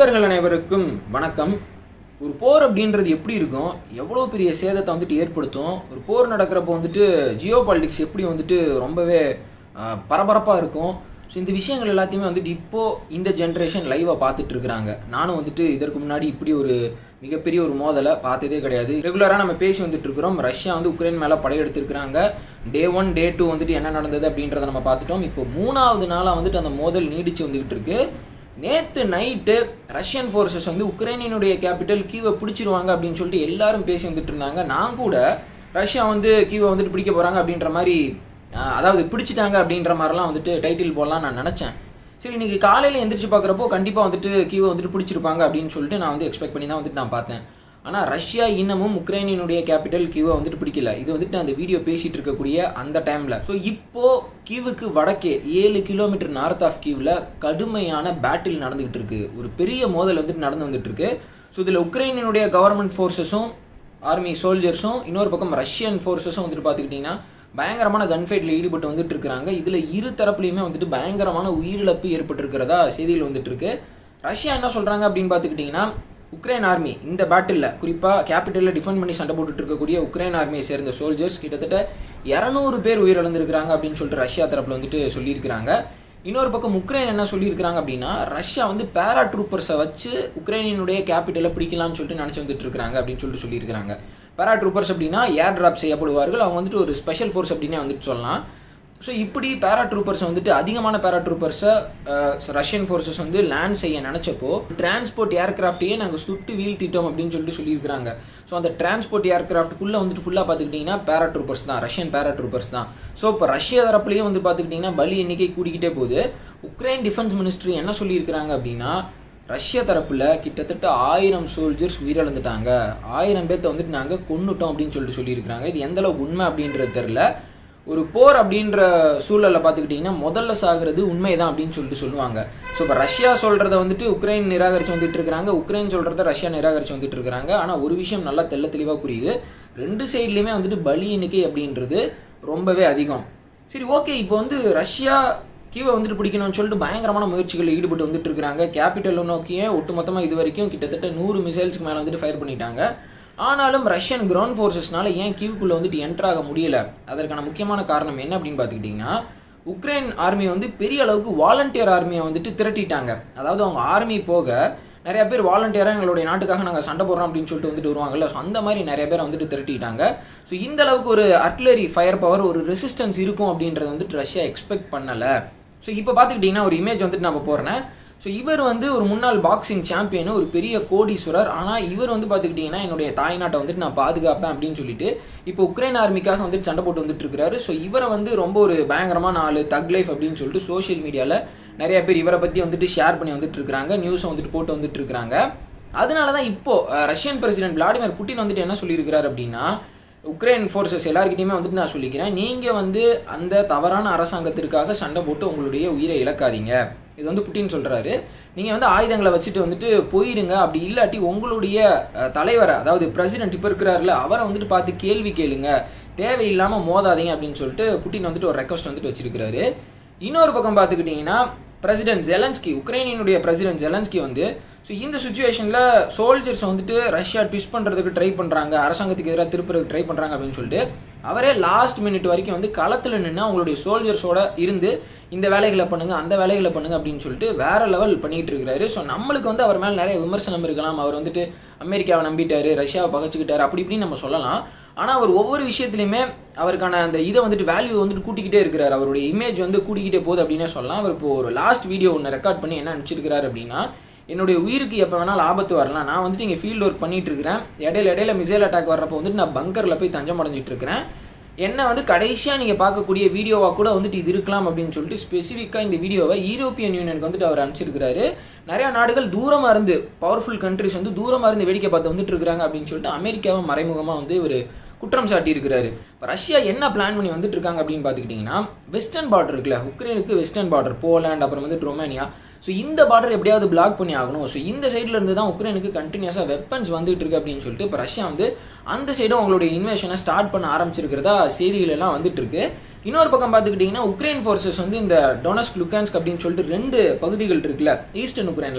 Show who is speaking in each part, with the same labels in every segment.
Speaker 1: நண்பர்கள் அனைவருக்கும் வணக்கம் ஒரு போர் அப்படின்றது எப்படி இருக்கும் எவ்வளோ பெரிய சேதத்தை வந்துட்டு ஏற்படுத்தும் ஒரு போர் நடக்கிறப்போ வந்துட்டு ஜியோ பாலிடிக்ஸ் எப்படி வந்துட்டு ரொம்பவே பரபரப்பாக இருக்கும் ஸோ இந்த விஷயங்கள் எல்லாத்தையுமே வந்துட்டு இப்போ இந்த ஜென்ரேஷன் லைவாக பார்த்துட்டு இருக்கிறாங்க நானும் வந்துட்டு இதற்கு முன்னாடி இப்படி ஒரு மிகப்பெரிய ஒரு மோதலை பார்த்ததே கிடையாது ரெகுலராக நம்ம பேசி வந்துட்டு இருக்கிறோம் ரஷ்யா வந்து உக்ரைன் மேலே படையெடுத்திருக்கிறாங்க டே ஒன் டே டூ வந்துட்டு என்ன நடந்தது அப்படின்றத நம்ம பார்த்துட்டோம் இப்போ மூணாவது நாளாக வந்துட்டு அந்த மோதல் நீடிச்சு வந்துகிட்டு இருக்கு நேத்து நைட்டு ரஷ்யன் ஃபோர்ஸஸ் வந்து உக்ரைனினுடைய கேபிட்டல் கீவை பிடிச்சிருவாங்க அப்படின்னு சொல்லிட்டு எல்லாரும் பேசி வந்துட்டு இருந்தாங்க நான் கூட ரஷ்யா வந்து கீவை வந்துட்டு பிடிக்க போறாங்க அப்படின்ற மாதிரி ஆஹ், அதாவது பிடிச்சிட்டாங்க அப்படின்ற மாதிரிலாம் வந்துட்டு டைட்டில் போடலாம் நான் நினச்சேன் சரி இன்னைக்கு காலையில் எந்திரிச்சு பார்க்குறப்போ கண்டிப்பாக வந்துட்டு கீவை வந்துட்டு பிடிச்சிருப்பாங்க அப்படின்னு சொல்லிட்டு நான் வந்து எக்ஸ்பெக்ட் பண்ணி தான் வந்துட்டு நான் பார்த்தேன் ஆனால் ரஷ்யா இன்னமும் உக்ரைனினுடைய கேபிட்டல் கீவை வந்துட்டு பிடிக்கல இது வந்துட்டு நான் அந்த வீடியோ பேசிட்டு இருக்கக்கூடிய அந்த டைமில் ஸோ இப்போ கீவுக்கு வடக்கே ஏழு கிலோமீட்டர் நார்த் ஆஃப் கீவில் கடுமையான பேட்டில் நடந்துகிட்டு இருக்கு ஒரு பெரிய மோதல் வந்துட்டு நடந்து வந்துட்டு இருக்கு ஸோ இதில் உக்ரைனினுடைய கவர்மெண்ட் ஃபோர்ஸஸும் ஆர்மி சோல்ஜர்ஸும் இன்னொரு பக்கம் ரஷ்யன் ஃபோர்ஸஸும் வந்துட்டு பார்த்துக்கிட்டிங்கன்னா பயங்கரமான கன்ஃபைட்டில் ஈடுபட்டு வந்துட்டு இருக்கிறாங்க இதில் இரு தரப்புலையுமே வந்துட்டு பயங்கரமான உயிரிழப்பு ஏற்பட்டிருக்கிறதா செய்தியில் வந்துட்டு இருக்கு ரஷ்யா என்ன சொல்கிறாங்க அப்படின்னு பார்த்துக்கிட்டிங்கன்னா உக்ரைன் ஆர்மி இந்த பேட்டிலில் குறிப்பாக கேபிட்டலில் டிஃபெண்ட் பண்ணி சண்டை போட்டுட்டு இருக்கக்கூடிய உக்ரைன் ஆர்மியை சேர்ந்த சோல்ஜர்ஸ் கிட்டத்தட்ட இரநூறு பேர் உயிரிழந்திருக்கிறாங்க அப்படின்னு சொல்லிட்டு ரஷ்யா தரப்பில் வந்துட்டு சொல்லியிருக்கிறாங்க இன்னொரு பக்கம் உக்ரைன் என்ன சொல்லியிருக்கிறாங்க அப்படின்னா ரஷ்யா வந்து பேரா ட்ரூப்பர்ஸை வச்சு உக்ரைனினுடைய கேபிட்டலை பிடிக்கலாம்னு சொல்லிட்டு நினச்சி வந்துட்டு இருக்காங்க அப்படின்னு சொல்லிட்டு சொல்லியிருக்கிறாங்க பேரா ட்ரூப்பர்ஸ் அப்படின்னா ஏர் டிராப் செய்யப்படுவார்கள் அவங்க வந்துட்டு ஒரு ஸ்பெஷல் ஃபோர்ஸ் அப்படின்னே வந்துட்டு சொல்லலாம் ஸோ இப்படி பேரா ட்ரூப்பர்ஸ் வந்துட்டு அதிகமான பேரா ட்ரூப்பர்ஸை ரஷ்யன் ஃபோர்ஸஸ் வந்து லேண்ட் செய்ய நினச்சப்போ டிரான்ஸ்போர்ட் ஏர்கிராஃப்டையே நாங்கள் சுட்டு வீழ்த்திட்டோம் அப்படின்னு சொல்லிட்டு சொல்லியிருக்கிறாங்க ஸோ அந்த டிரான்ஸ்போர்ட் ஏர்கிராஃப்ட்டுக்குள்ளே வந்துட்டு ஃபுல்லாக பார்த்துக்கிட்டிங்கன்னா பேரா ட்ரூப்பர்ஸ் தான் ரஷ்யன் பேரா ட்ரூப்பர்ஸ் தான் ஸோ இப்போ ரஷ்ய தரப்புலேயே வந்து பார்த்துக்கிட்டிங்கன்னா பலி எண்ணிக்கை கூடிக்கிட்டே போகுது உக்ரைன் டிஃபென்ஸ் மினிஸ்ட்ரி என்ன சொல்லியிருக்கிறாங்க அப்படின்னா ரஷ்ய தரப்பில் கிட்டத்தட்ட ஆயிரம் சோல்ஜர்ஸ் உயிரிழந்துட்டாங்க ஆயிரம் பேர்த்த வந்துட்டு நாங்கள் கொன்னுட்டோம் அப்படின்னு சொல்லிட்டு சொல்லியிருக்கிறாங்க இது எந்த அளவுக்கு உண்மை அப்படின்றது தெரில ஒரு போர் அப்படின்ற சூழலில் பார்த்துக்கிட்டிங்கன்னா முதல்ல சாகிறது உண்மைதான் அப்படின்னு சொல்லிட்டு சொல்லுவாங்க ஸோ இப்போ ரஷ்யா சொல்கிறத வந்துட்டு உக்ரைன் நிராகரித்து வந்துட்டு இருக்காங்க உக்ரைன் சொல்கிறத ரஷ்யா நிராகரித்து வந்துட்டு இருக்காங்க ஆனால் ஒரு விஷயம் நல்லா தெள்ள தெளிவாக புரியுது ரெண்டு சைட்லேயுமே வந்துட்டு பலி எண்ணிக்கை அப்படின்றது ரொம்பவே அதிகம் சரி ஓகே இப்போ வந்து ரஷ்யா கீவை வந்துட்டு பிடிக்கணும்னு சொல்லிட்டு பயங்கரமான முயற்சிகளில் ஈடுபட்டு வந்துட்டு இருக்காங்க கேபிட்டலை நோக்கியே ஒட்டுமொத்தமாக இது வரைக்கும் கிட்டத்தட்ட நூறு மிசைல்ஸ்க்கு மேலே வந்துட்டு ஃபயர் பண்ணிட்டாங்க ஆனாலும் ரஷ்யன் கிரவுண்ட் ஃபோர்ஸஸ்னால ஏன் கீவுக்குள்ளே வந்துட்டு என்டர் ஆக முடியல அதற்கான முக்கியமான காரணம் என்ன அப்படின்னு பார்த்துக்கிட்டிங்கன்னா உக்ரைன் ஆர்மி வந்து பெரிய அளவுக்கு வாலண்டியர் ஆர்மியை வந்துட்டு திரட்டிட்டாங்க அதாவது அவங்க ஆர்மி போக நிறைய பேர் வாலண்டியராக எங்களுடைய நாட்டுக்காக நாங்கள் சண்டை போடுறோம் அப்படின்னு சொல்லிட்டு வந்துட்டு வருவாங்கல்ல ஸோ அந்த மாதிரி நிறைய பேர் வந்துட்டு திரட்டிட்டாங்க ஸோ இந்த அளவுக்கு ஒரு அர்ட்லரி ஃபயர் பவர் ஒரு ரெசிஸ்டன்ஸ் இருக்கும் அப்படின்றத வந்துட்டு ரஷ்யா எக்ஸ்பெக்ட் பண்ணலை ஸோ இப்போ பார்த்துக்கிட்டிங்கன்னா ஒரு இமேஜ் வந்துட்டு நான் போடுறேன் ஸோ இவர் வந்து ஒரு முன்னாள் பாக்ஸிங் சாம்பியன் ஒரு பெரிய கோடீஸ்வரர் ஆனால் இவர் வந்து பார்த்துக்கிட்டிங்கன்னா என்னுடைய தாய்நாட்டை வந்துட்டு நான் பாதுகாப்பேன் அப்படின்னு சொல்லிட்டு இப்போ உக்ரைன் ஆர்மிக்காக வந்துட்டு சண்டை போட்டு வந்துட்டு இருக்காரு ஸோ இவரை வந்து ரொம்ப ஒரு பயங்கரமான ஆளு தக் லைஃப் அப்படின்னு சொல்லிட்டு சோஷியல் மீடியாவில் நிறைய பேர் இவரை பற்றி வந்துட்டு ஷேர் பண்ணி வந்துட்டு இருக்காங்க நியூஸை வந்துட்டு போட்டு வந்துட்டு இருக்காங்க அதனால தான் இப்போ அஹ், ரஷ்யன் பிரசிடென்ட் விளாடிமிர் புட்டின் வந்துட்டு என்ன சொல்லியிருக்கிறார் அப்படின்னா உக்ரைன் ஃபோர்ஸஸ் எல்லாருக்கிட்டையுமே வந்துட்டு நான் சொல்லிக்கிறேன் நீங்கள் வந்து அந்த தவறான அரசாங்கத்திற்காக சண்டை போட்டு உங்களுடைய உயிரை இழக்காதீங்க இது வந்து புட்டின் சொல்கிறாரு நீங்கள் வந்து ஆயுதங்களை வச்சுட்டு வந்துட்டு போயிருங்க அப்படி இல்லாட்டி உங்களுடைய அஹ், தலைவரை அதாவது பிரசிடென்ட் இப்போ இருக்கிறாருல அவரை வந்துட்டு பார்த்து கேள்வி கேளுங்க தேவையில்லாமல் மோதாதீங்க அப்படின்னு சொல்லிட்டு புட்டின் வந்துட்டு ஒரு ரெக்வஸ்ட் வந்துட்டு வச்சிருக்கிறாரு இன்னொரு பக்கம் பார்த்துக்கிட்டிங்கன்னா பிரசிடென்ட் ஜெலன்ஸ்கி உக்ரைனினுடைய பிரசிடென்ட் ஜெலன்ஸ்கி வந்து ஸோ இந்த சுச்சுவேஷனில் சோல்ஜர்ஸ் வந்துட்டு ரஷ்யா ட்விஸ்ட் பண்ணுறதுக்கு ட்ரை பண்ணுறாங்க அரசாங்கத்துக்கு எதிராக திருப்புறதுக்கு ட்ரை பண்ணுறாங்க அப்படின்னு சொல்லிட்டு அவரே லாஸ்ட் மினிட் வரைக்கும் வந்து களத்தில் நின்று அவங்களுடைய சோல்ஜர்ஸோட இருந்து இந்த வேலைகளை பண்ணுங்க அந்த வேலைகளை பண்ணுங்க அப்படின்னு சொல்லிட்டு வேற லெவல் பண்ணிட்டு இருக்கிறாரு ஸோ நம்மளுக்கு வந்து அவர் மேலே நிறைய விமர்சனம் இருக்கலாம் அவர் வந்துட்டு அமெரிக்காவை நம்பிட்டாரு ரஷ்யாவை பகச்சுக்கிட்டாரு அப்படி இப்படின்னு நம்ம சொல்லலாம் ஆனால் அவர் ஒவ்வொரு விஷயத்துலையுமே அவருக்கான அந்த இதை வந்துட்டு வேல்யூ வந்துட்டு கூட்டிக்கிட்டே இருக்கிறார் அவருடைய இமேஜ் வந்து கூட்டிக்கிட்டே போகுது அப்படின்னே சொல்லலாம் அவர் இப்போ ஒரு லாஸ்ட் வீடியோ ஒன்று ரெக்கார்ட் பண்ணி என்ன நினச்சிருக்கிறாரு அப்படின்னா என்னுடைய உயிருக்கு எப்போ வேணாலும் ஆபத்து வரலாம் நான் வந்துட்டு இங்கே ஃபீல்டு ஒர்க் பண்ணிட்டு இருக்கிறேன் இடையில இடையில மிசைல் அட்டாக் வர்றப்போ வந்துட்டு நான் பங்கரில் போய் தஞ்சம் அடைஞ்சிட்டு இருக்கிறேன் என்ன வந்து கடைசியாக நீங்கள் பார்க்கக்கூடிய வீடியோவாக கூட வந்துட்டு இது இருக்கலாம் அப்படின்னு சொல்லிட்டு ஸ்பெசிஃபிக்காக இந்த வீடியோவை யூரோப்பியன் யூனியனுக்கு வந்துட்டு அவர் அனுப்பிச்சிருக்கிறாரு நிறைய நாடுகள் தூரமாக இருந்து பவர்ஃபுல் கண்ட்ரிஸ் வந்து தூரமாக இருந்து வேடிக்கை பார்த்து வந்துட்டு இருக்கிறாங்க அப்படின்னு சொல்லிட்டு அமெரிக்காவை மறைமுகமாக வந்து ஒரு குற்றம் சாட்டி இருக்கிறாரு இப்போ ரஷ்யா என்ன பிளான் பண்ணி வந்துட்டு இருக்காங்க அப்படின்னு பார்த்துக்கிட்டிங்கன்னா வெஸ்டர்ன் பார்டர் இருக்குல்ல உக்ரைனுக்கு வெஸ்டர்ன் பார்டர் போலாண்ட் அப்புறம் வந்து ரொமேனியா ஸோ இந்த பார்டர் எப்படியாவது பிளாக் பண்ணி ஆகணும் ஸோ இந்த சைடில் இருந்து தான் உக்ரைனுக்கு கண்டினியூஸாக வெப்பன்ஸ் வந்துட்டு இருக்கு அப்படின்னு சொல்லிட்டு இப்போ ரஷ்யா வந்து அந்த சைடும் அவங்களுடைய இன்வேஷனை ஸ்டார்ட் பண்ண ஆரம்பிச்சிருக்கிறதா செய்திகள் எல்லாம் வந்துட்டு இருக்கு இன்னொரு பக்கம் பார்த்துக்கிட்டிங்கன்னா உக்ரைன் ஃபோர்ஸஸ் வந்து இந்த டொனஸ்க் லுகான்ஸ்க் அப்படின்னு சொல்லிட்டு ரெண்டு பகுதிகள் இருக்குல்ல ஈஸ்டர்ன் உக்ரைனில்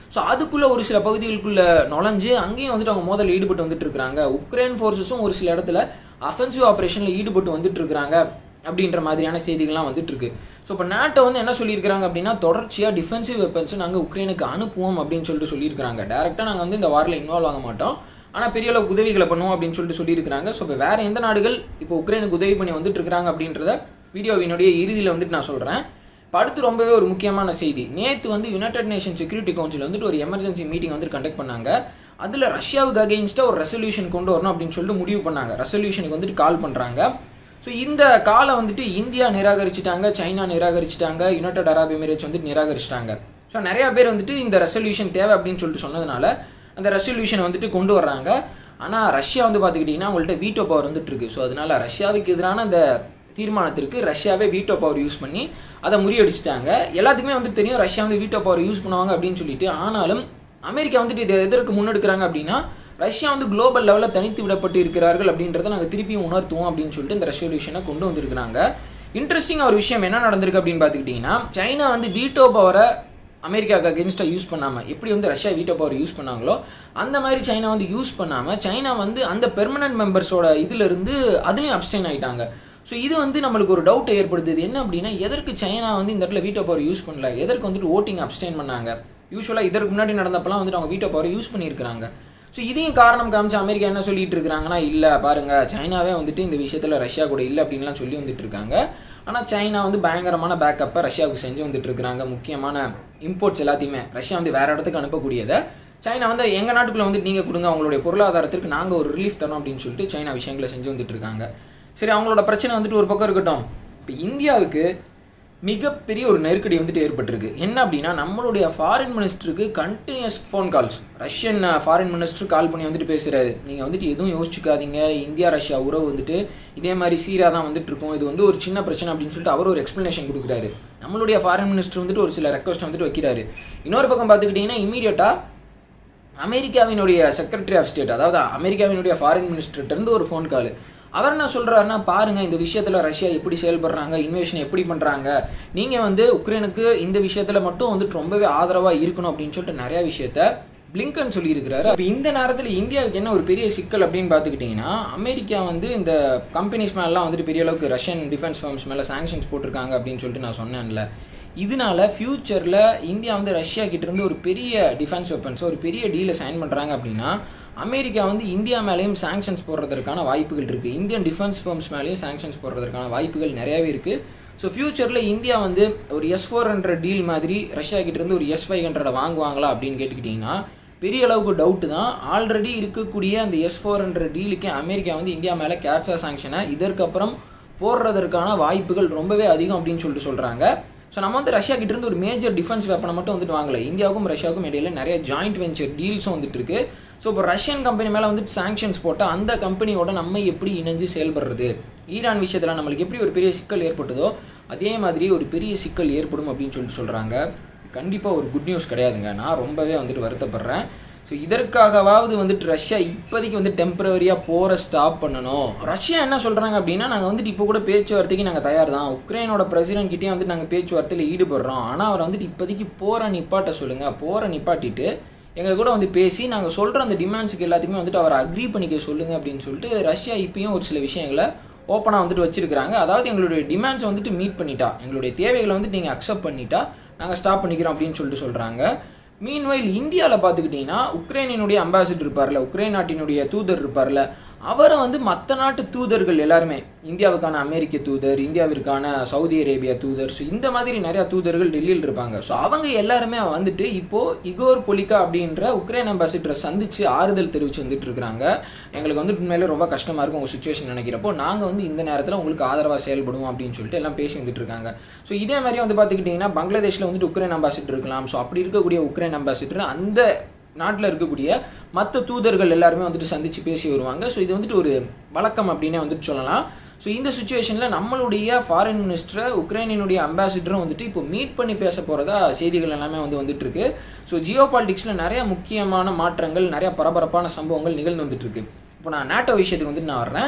Speaker 1: ஸோ அதுக்குள்ளே ஒரு சில பகுதிகளுக்குள்ள நுழைஞ்சு அங்கேயும் வந்துட்டு அவங்க மோதலில் ஈடுபட்டு வந்துட்டு இருக்காங்க உக்ரைன் ஃபோர்ஸஸும் ஒரு சில இடத்துல அஃபென்சிவ் ஆப்ரேஷனில் ஈடுபட்டு வந்துட்டு இருக்காங்க அப்படின்ற மாதிரியான செய்திகள்லாம் வந்துட்டு இருக்கு ஸோ இப்போ நாட்டோ வந்து என்ன சொல்லியிருக்காங்க அப்படின்னா தொடர்ச்சியாக டிஃபென்சிவ் வெப்பன்ஸ் நாங்கள் உக்ரைனுக்கு அனுப்புவோம் அப்படின்னு சொல்லிட்டு சொல்லியிருக்காங்க டேரெக்டாக நாங்கள் வந்து இந்த வாரில் இன்வால்வ் ஆக மாட்டோம் ஆனால் பெரிய அளவுக்கு உதவிகளை பண்ணுவோம் அப்படின்னு சொல்லிட்டு சொல்லியிருக்காங்க ஸோ இப்போ வேற எந்த நாடுகள் இப்போ உக்ரைனுக்கு உதவி பண்ணி வந்துட்டு இருக்காங்க அப்படின்றத வீடியோவினுடைய இறுதியில் வந்துட்டு நான் சொல்கிறேன் இப்போ அடுத்து ரொம்பவே ஒரு முக்கியமான செய்தி நேற்று வந்து யுனைடெட் நேஷன் செக்யூரிட்டி கவுன்சில் வந்துட்டு ஒரு எமர்ஜென்சி மீட்டிங் வந்து கண்டக்ட் பண்ணாங்க அதில் ரஷ்யாவுக்கு அகெயின்ஸ்டாக ஒரு ரெசல்யூஷன் கொண்டு வரணும் அப்படின்னு சொல்லிட்டு முடிவு பண்ணாங்க ரெசல்யூஷனுக்கு வந்துட்டு கால் பண்ணுறாங்க ஸோ இந்த காலை வந்துட்டு இந்தியா நிராகரிச்சிட்டாங்க சைனா நிராகரிச்சிட்டாங்க யுனைடெட் அரப் எமிரேட்ஸ் வந்துட்டு நிராகரிச்சிட்டாங்க ஸோ நிறைய பேர் வந்துட்டு இந்த ரெசல்யூஷன் தேவை அப்படின்னு சொல்லிட்டு சொன்னதுனால அந்த ரெசல்யூஷனை வந்துட்டு கொண்டு வர்றாங்க ஆனால் ரஷ்யா வந்து பார்த்துக்கிட்டிங்கன்னா அவங்கள்ட்ட வீட்டோ பவர் வந்துட்டு இருக்கு ஸோ அதனால ரஷ்யாவுக்கு எதிரான அந்த தீர்மானத்திற்கு ரஷ்யாவே வீட்டோ பவர் யூஸ் பண்ணி அதை முறியடிச்சிட்டாங்க எல்லாத்துக்குமே வந்து தெரியும் ரஷ்யா வந்து வீட்டோ பவர் யூஸ் பண்ணுவாங்க அப்படின்னு சொல்லிட்டு ஆனாலும் அமெரிக்கா வந்துட்டு இதை எதற்கு முன்னெடுக்கிறாங்க அப்படின்னா ரஷ்யா வந்து குளோபல் லெவலில் தனித்து விடப்பட்டு இருக்கிறார்கள் அப்படின்றத நாங்கள் திருப்பியும் உணர்த்துவோம் அப்படின்னு சொல்லிட்டு இந்த ரெசல்யூஷனை கொண்டு வந்திருக்கிறாங்க இன்ட்ரெஸ்டிங் ஒரு விஷயம் என்ன நடந்திருக்கு அப்படின்னு பார்த்துக்கிட்டிங்கன்னா சைனா வந்து வீட்டோ பவரை அமெரிக்காவுக்கு அகேன்ஸ்டாக யூஸ் பண்ணாமல் எப்படி வந்து ரஷ்யா வீட்டோ பவர் யூஸ் பண்ணாங்களோ அந்த மாதிரி சைனா வந்து யூஸ் பண்ணாமல் சைனா வந்து அந்த பெர்மனன்ட் மெம்பர்ஸோட இதிலிருந்து அதுலேயும் அப்டேன் ஆகிட்டாங்க ஸோ இது வந்து நம்மளுக்கு ஒரு டவுட் ஏற்படுது இது என்ன அப்படின்னா எதற்கு சைனா வந்து இந்த இடத்துல வீட்டோ பவர் யூஸ் பண்ணல எதற்கு வந்துட்டு ஓட்டிங் அப்டேன் பண்ணாங்க யூஸ்வலாக இதற்கு முன்னாடி நடந்தப்பெல்லாம் வந்துட்டு அவங்க வீட்டோ பவர் யூஸ் பண்ணியிருக்கிறாங்க ஸோ இதையும் காரணம் காமிச்சு அமெரிக்கா என்ன சொல்லிட்டு இருக்காங்கன்னா இல்லை பாருங்க சைனாவே வந்துட்டு இந்த விஷயத்தில் ரஷ்யா கூட இல்லை அப்படின்லாம் சொல்லி வந்துட்டு இருக்காங்க ஆனால் சைனா வந்து பயங்கரமான பேக்கப்பை ரஷ்யாவுக்கு செஞ்சு வந்துட்டு இருக்காங்க முக்கியமான இம்போர்ட்ஸ் எல்லாத்தையுமே ரஷ்யா வந்து வேற இடத்துக்கு அனுப்பக்கூடியதை சைனா வந்து எங்கள் நாட்டுக்குள்ளே வந்துட்டு நீங்கள் கொடுங்க அவங்களுடைய பொருளாதாரத்திற்கு நாங்கள் ஒரு ரிலீஃப் தரோம் அப்படின்னு சொல்லிட்டு சைனா விஷயங்களை செஞ்சு வந்துட்டு இருக்காங்க சரி அவங்களோட பிரச்சனை வந்துட்டு ஒரு பக்கம் இருக்கட்டும் இப்போ இந்தியாவுக்கு மிகப்பெரிய ஒரு நெருக்கடி வந்துட்டு ஏற்பட்டிருக்கு என்ன அப்படின்னா நம்மளுடைய ஃபாரின் மினிஸ்டருக்கு continuous phone calls Russian foreign minister call பண்ணி வந்துட்டு பேசுகிறாரு நீங்கள் வந்துட்டு எதுவும் யோசிச்சுக்காதீங்க இந்தியா ரஷ்யா உறவு வந்துட்டு இதே மாதிரி சீராக தான் வந்துட்டு இருக்கும் இது வந்து ஒரு சின்ன பிரச்சனை அப்படின்னு சொல்லிட்டு அவர் ஒரு எக்ஸ்ப்ளனேஷன் கொடுக்குறாரு நம்மளுடைய ஃபாரின் மினிஸ்டர் வந்துட்டு ஒரு சில ரெக்வஸ்ட் வந்துட்டு வைக்கிறாரு இன்னொரு பக்கம் பார்த்துக்கிட்டிங்கன்னா இமீடியட்டாக அமெரிக்காவினுடைய செக்ரட்டரி ஆஃப் ஸ்டேட் அதாவது அமெரிக்காவினுடைய ஃபாரின் மினிஸ்டர்கிட்ட இருந்து ஒரு ஃபோன் கால் அவர் என்ன சொல்றாருன்னா பாருங்க இந்த விஷயத்துல ரஷ்யா எப்படி செயல்படுறாங்க இன்வேஷன் எப்படி பண்றாங்க நீங்க வந்து உக்ரைனுக்கு இந்த விஷயத்துல மட்டும் வந்துட்டு ரொம்பவே ஆதரவா இருக்கணும் அப்படின்னு சொல்லிட்டு நிறைய விஷயத்த பிளிங்கன் சொல்லியிருக்கிறாரு அப்போ இந்த நேரத்தில் இந்தியாவுக்கு என்ன ஒரு பெரிய சிக்கல் அப்படின்னு பார்த்துக்கிட்டிங்கன்னா அமெரிக்கா வந்து இந்த கம்பெனிஸ் மேலாம் வந்துட்டு பெரிய அளவுக்கு ரஷ்யன் டிஃபென்ஸ் ஃபார்ம்ஸ் மேலே சாங்ஷன்ஸ் போட்டிருக்காங்க அப்படின்னு சொல்லிட்டு நான் சொன்னேன்ல இதனால ஃபியூச்சரில் இந்தியா வந்து ரஷ்யா கிட்ட இருந்து ஒரு பெரிய டிஃபென்ஸ் வெப்பன்ஸ் ஒரு பெரிய டீலை சைன் பண்ணுறாங்க அப்படின்னா அமெரிக்கா வந்து இந்தியா மேலேயும் சாங்ஷன்ஸ் போடுறதுக்கான வாய்ப்புகள் இருக்குது இந்தியன் டிஃபென்ஸ் ஃபர்ம்ஸ் மேலேயும் சாங்ஷன்ஸ் போடுறதுக்கான வாய்ப்புகள் நிறையவே இருக்குது ஸோ ஃபியூச்சரில் இந்தியா வந்து ஒரு எஸ் ஃபோர் ஹண்ட்ரட் டீல் மாதிரி ரஷ்யா கிட்ட இருந்து ஒரு எஸ் ஃபைவ் ஹண்ட்ரட் வாங்குவாங்களா அப்படின்னு கேட்டுக்கிட்டிங்கன்னா பெரிய அளவுக்கு டவுட்டு தான் ஆல்ரெடி இருக்கக்கூடிய அந்த எஸ் ஃபோர் ஹண்ட்ரட் டீலுக்கு அமெரிக்கா வந்து இந்தியா மேலே கேட்சா சாங்ஷனை இதற்கப்புறம் போடுறதற்கான வாய்ப்புகள் ரொம்பவே அதிகம் அப்படின்னு சொல்லிட்டு சொல்கிறாங்க ஸோ நம்ம வந்து ரஷ்யா கிட்ட இருந்து ஒரு மேஜர் டிஃபென்ஸ் வெப்பனை மட்டும் வந்துட்டு வாங்கல இந்தியாவுக்கும் ரஷ்யாவுக்கும் இடையில நிறைய ஜாயிண்ட் வெஞ்சர் டீல்ஸும் வந்துட்டு இருக்கு ஸோ இப்போ ரஷ்யன் கம்பெனி மேலே வந்துட்டு சாங்ஷன்ஸ் போட்டால் அந்த கம்பெனியோட நம்ம எப்படி இணைஞ்சு செயல்படுறது ஈரான் விஷயத்தில் நம்மளுக்கு எப்படி ஒரு பெரிய சிக்கல் ஏற்பட்டதோ அதே மாதிரி ஒரு பெரிய சிக்கல் ஏற்படும் அப்படின்னு சொல்லிட்டு சொல்கிறாங்க கண்டிப்பாக ஒரு குட் நியூஸ் கிடையாதுங்க நான் ரொம்பவே வந்துட்டு வருத்தப்படுறேன் ஸோ இதற்காகவாவது வந்துட்டு ரஷ்யா இப்போதைக்கு வந்து டெம்பரவரியாக போரை ஸ்டாப் பண்ணணும் ரஷ்யா என்ன சொல்கிறாங்க அப்படின்னா நாங்கள் வந்துட்டு இப்போ கூட பேச்சுவார்த்தைக்கு நாங்கள் தயார் தான் உக்ரைனோட பிரசிடென்ட் கிட்டே வந்துட்டு நாங்கள் பேச்சுவார்த்தையில் ஈடுபடுறோம் ஆனால் அவர் வந்துட்டு இப்போதைக்கு போரை நிப்பாட்ட சொல்லுங்கள் போரை நிப்பாட்டிட்டு எங்கள் கூட வந்து பேசி நாங்கள் சொல்கிற அந்த டிமாண்ட்ஸுக்கு எல்லாத்துக்குமே வந்துட்டு அவரை அக்ரி பண்ணிக்க சொல்லுங்கள் அப்படின்னு சொல்லிட்டு ரஷ்யா இப்பயும் ஒரு சில விஷயங்களை ஓப்பனாக வந்துட்டு வச்சிருக்கிறாங்க அதாவது எங்களுடைய டிமாண்ட்ஸை வந்துட்டு மீட் பண்ணிட்டா எங்களுடைய தேவைகளை வந்துட்டு நீங்கள் அக்செப்ட் பண்ணிட்டா நாங்கள் ஸ்டாப் பண்ணிக்கிறோம் அப்படின்னு சொல்லிட்டு சொல்கிறாங்க மீன்வைல் இந்தியாவில் பார்த்துக்கிட்டிங்கன்னா உக்ரைனினுடைய அம்பாசிடர் இருப்பார்ல உக்ரைன் நாட்டினுடைய தூதர் இருப்பார்ல அவரை வந்து மற்ற நாட்டு தூதர்கள் எல்லாருமே இந்தியாவுக்கான அமெரிக்க தூதர் இந்தியாவிற்கான சவுதி அரேபியா தூதர் ஸோ இந்த மாதிரி நிறையா தூதர்கள் டெல்லியில் இருப்பாங்க ஸோ அவங்க எல்லாருமே வந்துட்டு இப்போ இகோர் பொலிகா அப்படின்ற உக்ரைன் அம்பாசிடரை சந்திச்சு ஆறுதல் தெரிவிச்சு வந்துட்டு இருக்கிறாங்க எங்களுக்கு வந்து உண்மையிலே ரொம்ப கஷ்டமா இருக்கும் உங்கள் சுச்சுவேஷன் நினைக்கிறப்போ நாங்கள் வந்து இந்த நேரத்தில் உங்களுக்கு ஆதரவாக செயல்படுவோம் அப்படின்னு சொல்லிட்டு எல்லாம் பேசி வந்துட்டு இருக்காங்க ஸோ இதே மாதிரி வந்து பார்த்துக்கிட்டிங்கன்னா பங்களாதேஷில் வந்துட்டு உக்ரைன் அம்பாசிடர் இருக்கலாம் ஸோ அப்படி இருக்கக்கூடிய உக்ரைன் அம்பாசிடர் அந்த நாட்டில் இருக்கக்கூடிய மற்ற தூதர்கள் எல்லாருமே வந்துட்டு சந்திச்சு பேசி வருவாங்க ஸோ இது வந்துட்டு ஒரு வழக்கம் அப்படின்னே வந்துட்டு சொல்லலாம் ஸோ இந்த சுச்சுவேஷனில் நம்மளுடைய ஃபாரின் மினிஸ்டரை உக்ரைனினுடைய அம்பாசிடரும் வந்துட்டு இப்போ மீட் பண்ணி பேச போகிறதா செய்திகள் எல்லாமே வந்து வந்துட்டு இருக்கு ஸோ ஜியோ பாலிடிக்ஸில் நிறைய முக்கியமான மாற்றங்கள் நிறைய பரபரப்பான சம்பவங்கள் நிகழ்ந்து வந்துட்டு இருக்கு இப்போ நான் நேட்டோ விஷயத்துக்கு வந்துட்டு நான் வர்றேன்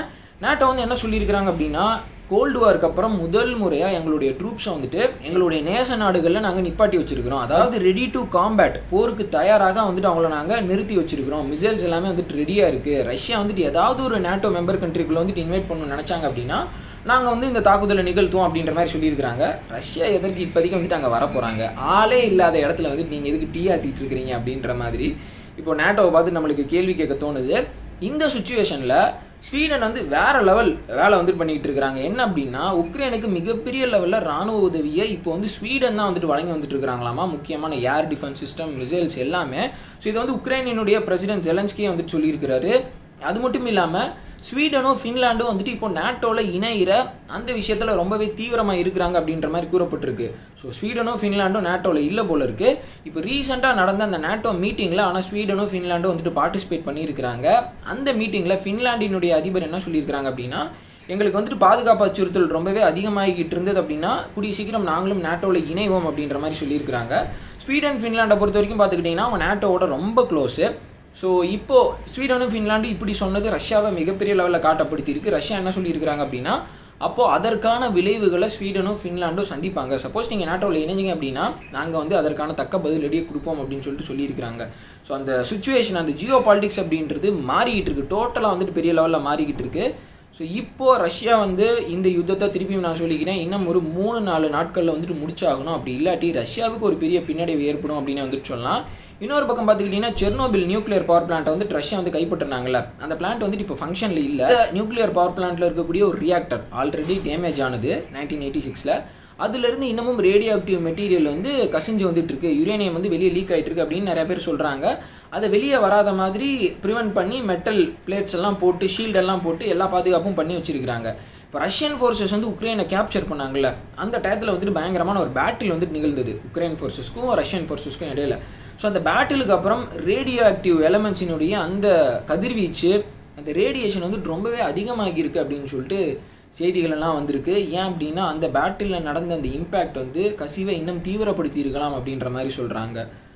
Speaker 1: நேட்டோ வந்து என்ன சொல்லியிருக்கிறாங்க அப்படின்னா கோல்டு வார்க்கு அப்புறம் முதல் முறையாக எங்களுடைய ட்ரூப்ஸை வந்துட்டு எங்களுடைய நேச நாடுகளில் நாங்கள் நிப்பாட்டி வச்சிருக்கிறோம் அதாவது ரெடி டு காம்பேட் போருக்கு தயாராக வந்துட்டு அவங்கள நாங்கள் நிறுத்தி வச்சிருக்கிறோம் மிசைல்ஸ் எல்லாமே வந்துட்டு ரெடியாக இருக்குது ரஷ்யா வந்துட்டு ஏதாவது ஒரு நேட்டோ மெம்பர் கண்ட்ரிக்குள்ள வந்துட்டு இன்வைட் பண்ணணும்னு நினச்சாங்க அப்படின்னா நாங்கள் வந்து இந்த தாக்குதலை நிகழ்த்துவோம் அப்படின்ற மாதிரி சொல்லியிருக்கிறாங்க ரஷ்யா எதற்கு இப்போதைக்கு வந்துட்டு அங்கே வர போகிறாங்க ஆளே இல்லாத இடத்துல வந்துட்டு நீங்கள் எதுக்கு டீ ஆத்திட்டு இருக்கிறீங்க அப்படின்ற மாதிரி இப்போ நேட்டோவை பார்த்து நம்மளுக்கு கேள்வி கேட்க தோணுது இந்த சுச்சுவேஷனில் ஸ்வீடன் வந்து வேற லெவல் வேலை வந்துட்டு பண்ணிட்டு இருக்காங்க என்ன அப்படின்னா உக்ரைனுக்கு மிகப்பெரிய லெவலில் ராணுவ உதவியை இப்போ வந்து ஸ்வீடன் தான் வந்துட்டு வழங்கி வந்துட்டு இருக்காங்களாமா முக்கியமான ஏர் டிஃபென்ஸ் சிஸ்டம் மிசைல்ஸ் எல்லாமே ஸோ இது வந்து உக்ரைனினுடைய பிரசிடென்ட் ஜெலன்ஸ்கே வந்துட்டு சொல்லியிருக்கிறாரு அது மட்டும் இல்லாமல் ஸ்வீடனும் ஃபின்லாண்டும் வந்துட்டு இப்போ நேட்டோவில் இணையிற அந்த விஷயத்தில் ரொம்பவே தீவிரமாக இருக்கிறாங்க அப்படின்ற மாதிரி கூறப்பட்டிருக்கு ஸோ ஸ்வீடனும் ஃபின்லாண்டும் நேட்டோவில் இல்லை போல இருக்கு இப்போ ரீசெண்டாக நடந்த அந்த நேட்டோ மீட்டிங்கில் ஆனால் ஸ்வீடனும் ஃபின்லாண்டும் வந்துட்டு பார்ட்டிசிபேட் பண்ணியிருக்கிறாங்க அந்த மீட்டிங்கில் ஃபின்லாண்டினுடைய அதிபர் என்ன சொல்லியிருக்கிறாங்க அப்படின்னா எங்களுக்கு வந்துட்டு பாதுகாப்பு அச்சுறுத்தல் ரொம்பவே அதிகமாகிக்கிட்டு இருந்தது அப்படின்னா கூடிய சீக்கிரம் நாங்களும் நேட்டோவில் இணைவோம் அப்படின்ற மாதிரி சொல்லியிருக்கிறாங்க ஸ்வீடன் ஃபின்லாண்டை பொறுத்த வரைக்கும் பார்த்துக்கிட்டிங்கன்னா அவங்க நேட்டோவோட ரொம்ப க்ளோஸு ஸோ இப்போ ஸ்வீடனும் ஃபின்லாண்டு இப்படி சொன்னது ரஷ்யாவை மிகப்பெரிய லெவலில் காட்டப்படுத்தி இருக்கு ரஷ்யா என்ன சொல்லியிருக்கிறாங்க அப்படின்னா அப்போ அதற்கான விளைவுகளை ஸ்வீடனும் ஃபின்லாண்டும் சந்திப்பாங்க சப்போஸ் நீங்கள் நாட்டோவில் இணைஞ்சிங்க அப்படின்னா நாங்கள் வந்து அதற்கான தக்க பதிலடியை கொடுப்போம் அப்படின்னு சொல்லிட்டு சொல்லியிருக்கிறாங்க ஸோ அந்த சுச்சுவேஷன் அந்த ஜியோ பாலிடிக்ஸ் அப்படின்றது மாறிக்கிட்டு இருக்கு டோட்டலாக வந்துட்டு பெரிய லெவலில் மாறிக்கிட்டு இருக்கு ஸோ இப்போ ரஷ்யா வந்து இந்த யுத்தத்தை திருப்பியும் நான் சொல்லிக்கிறேன் இன்னும் ஒரு மூணு நாலு நாட்களில் வந்துட்டு முடிச்சாகணும் அப்படி இல்லாட்டி ரஷ்யாவுக்கு ஒரு பெரிய பின்னடைவு ஏற்படும் அப்படின்னு வந்துட்டு சொல்லலாம் இன்னொரு பக்கம் பார்த்துக்கிட்டிங்கன்னா செர்னோபில் நியூக்ளியர் பவர் பிளான்ட் வந்து ரஷ்யா வந்து கைப்பற்றினாங்கல்ல அந்த பிளான்ட் வந்துட்டு இப்போ ஃபங்க்ஷனில் இல்லை நியூக்ளியர் பவர் பிளான்ட்ல இருக்கக்கூடிய ஒரு ரியாக்டர் ஆல்ரெடி டேமேஜ் ஆனது நைன்டீன் எயிட்டி சிக்ஸில் அதுலேருந்து இன்னமும் ரேடியோ ஆக்டிவ் மெட்டீரியல் வந்து கசிஞ்சு வந்துட்டு இருக்கு யுரேனியம் வந்து வெளியே லீக் ஆகிட்டு இருக்கு அப்படின்னு நிறைய பேர் சொல்கிறாங்க அதை வெளியே வராத மாதிரி ப்ரிவென்ட் பண்ணி மெட்டல் பிளேட்ஸ் எல்லாம் போட்டு ஷீல்டு எல்லாம் போட்டு எல்லா பாதுகாப்பும் பண்ணி வச்சிருக்காங்க இப்போ ரஷ்யன் ஃபோர்ஸஸ் வந்து உக்ரைனை கேப்சர் பண்ணாங்கல்ல அந்த டயத்தில் வந்துட்டு பயங்கரமான ஒரு பேட்டில் வந்துட்டு நிகழ்ந்தது உக்ரைன் ஃபோர்ஸஸ்க்கும் ரஷ்யன் ஃபோர்ஸஸ்க்கும் இடையில ஸோ அந்த பேட்டிலுக்கு அப்புறம் ரேடியோ ஆக்டிவ் எலமெண்ட்ஸினுடைய அந்த கதிர்வீச்சு அந்த ரேடியேஷன் வந்து ரொம்பவே அதிகமாகி இருக்கு அப்படின்னு சொல்லிட்டு செய்திகள் எல்லாம் வந்திருக்கு ஏன் அப்படின்னா அந்த பேட்டிலில் நடந்த அந்த இம்பேக்ட் வந்து கசிவை இன்னும் தீவிரப்படுத்தி இருக்கலாம் அப்படின்ற மாதிரி சொல்கிறாங்க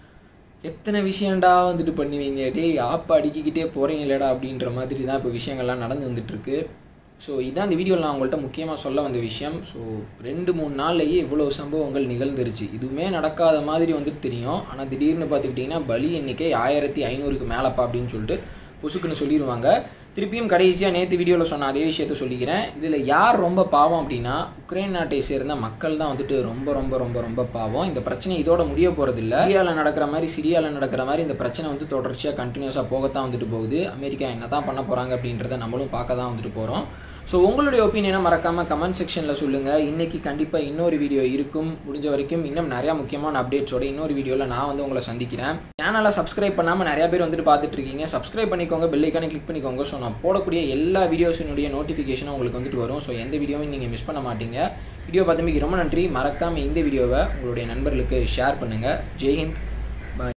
Speaker 1: எத்தனை விஷயம்டா வந்துட்டு பண்ணுவீங்க டேய் ஆப்பா அடிக்கிக்கிட்டே போகிறீங்களேடா அப்படின்ற மாதிரி தான் இப்போ விஷயங்கள்லாம் நடந்து வந்துட்டுருக்கு ஸோ இதான் இந்த வீடியோவில் நான் உங்கள்கிட்ட முக்கியமாக சொல்ல வந்த விஷயம் ஸோ ரெண்டு மூணு நாள்லேயே இவ்வளோ சம்பவங்கள் நிகழ்ந்துருச்சு இதுவுமே நடக்காத மாதிரி வந்துட்டு தெரியும் ஆனால் திடீர்னு பார்த்துக்கிட்டிங்கன்னா பலி எண்ணிக்கை ஆயிரத்தி ஐநூறுக்கு மேலப்பா அப்படின்னு சொல்லிட்டு புசுக்குன்னு சொல்லிடுவாங்க திருப்பியும் கடைசியாக நேற்று வீடியோவில் சொன்ன அதே விஷயத்த சொல்லிக்கிறேன் இதில் யார் ரொம்ப பாவம் அப்படின்னா உக்ரைன் நாட்டை சேர்ந்த மக்கள் தான் வந்துட்டு ரொம்ப ரொம்ப ரொம்ப ரொம்ப பாவம் இந்த பிரச்சனை இதோட முடிய போகிறதில்ல சிரியாவில் நடக்கிற மாதிரி சிரியாவில் நடக்கிற மாதிரி இந்த பிரச்சனை வந்து தொடர்ச்சியாக கண்டினியூஸாக போகத்தான் வந்துட்டு போகுது அமெரிக்கா என்ன தான் பண்ண போகிறாங்க அப்படின்றத நம்மளும் பார்க்க தான் வந்துட்டு போகிறோம் ஸோ உங்களுடைய ஒப்பீனியனை மறக்காமல் கமெண்ட் செக்ஷனில் சொல்லுங்கள் இன்றைக்கி கண்டிப்பாக இன்னொரு வீடியோ இருக்கும் முடிஞ்ச வரைக்கும் இன்னும் நிறையா முக்கியமான அப்டேட்ஸோட இன்னொரு வீடியோவில் நான் வந்து உங்களை சந்திக்கிறேன் சேனலை சப்ஸ்கிரைப் பண்ணாமல் நிறையா பேர் வந்துட்டு பார்த்துட்டு இருக்கீங்க சப்ஸ்கிரைப் பண்ணிக்கோங்க பெல் ஐக்கானே கிளிக் பண்ணிக்கோங்க ஸோ நான் போடக்கூடிய எல்லா வீடியோஸினுடைய நோட்டிஃபிகேஷனும் உங்களுக்கு வந்துட்டு வரும் ஸோ எந்த வீடியோவும் நீங்கள் மிஸ் பண்ண மாட்டீங்க வீடியோ பார்த்தமைக்கு ரொம்ப நன்றி மறக்காமல் இந்த வீடியோவை உங்களுடைய நண்பர்களுக்கு ஷேர் பண்ணுங்கள் ஜெய்ஹிந்த்